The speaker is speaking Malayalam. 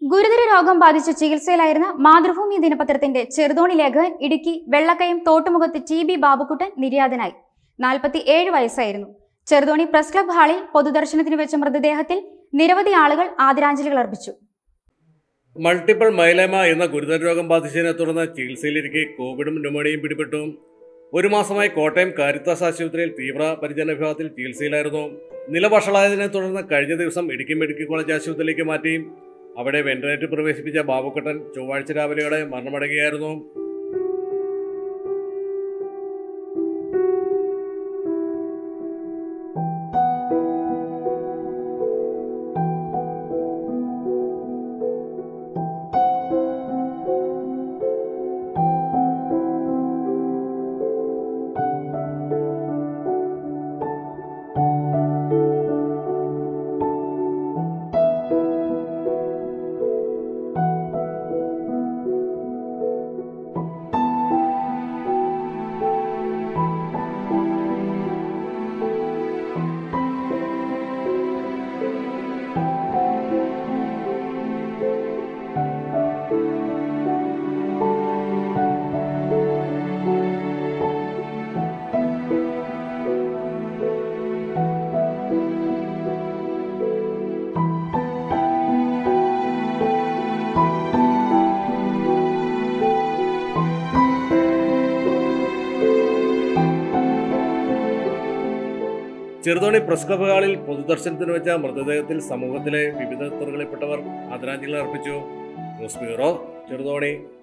ഗുരുതര രോഗം ബാധിച്ച് ചികിത്സയിലായിരുന്ന മാതൃഭൂമി ദിനപത്രത്തിന്റെ ചെറുതോണി ലേഖകൻ ഇടുക്കി വെള്ളക്കയം തോട്ടുമുഖത്ത് ടി ബി ബാബുക്കുട്ടൻ നിര്യാതനായി നാൽപ്പത്തി ഏഴ് വയസ്സായിരുന്നു ചെറുതോണി പ്രസ് ക്ലബ് ഹാളിൽ പൊതുദർശനത്തിന് വെച്ച മൃതദേഹത്തിൽ നിരവധി ആളുകൾ ആദരാഞ്ജലികൾ അർപ്പിച്ചു മൾട്ടിപ്പിൾ മൈലേമ എന്ന ഗുരുതര രോഗം ബാധിച്ചതിനെ തുടർന്ന് ചികിത്സയിലിരിക്കെ കോവിഡും ന്യൂമോണിയയും പിടിപെട്ടു ഒരു മാസമായി കോട്ടയം കാരിത്താസ് ആശുപത്രിയിൽ തീവ്ര പരിചരണ വിഭാഗത്തിൽ ചികിത്സയിലായിരുന്നു നില വഷളായതിനെ തുടർന്ന് കഴിഞ്ഞ ദിവസം ഇടുക്കി മെഡിക്കൽ കോളേജ് ആശുപത്രിയിലേക്ക് മാറ്റി അവിടെ വെന്റിലേറ്റർ പ്രവേശിപ്പിച്ച ബാബുക്കട്ടൻ ചൊവ്വാഴ്ച രാവിലെയോടെ മരണമടയുകയായിരുന്നു ചെറുതോണി പ്രസ് ക്ലബ് ഹാളിൽ പൊതുദർശനത്തിന് വെച്ച മൃതദേഹത്തിൽ സമൂഹത്തിലെ വിവിധ തുറകളിൽപ്പെട്ടവർ ആദരാഞ്ജലി അർപ്പിച്ചു ന്യൂസ് ബ്യൂറോ ചെറുതോണി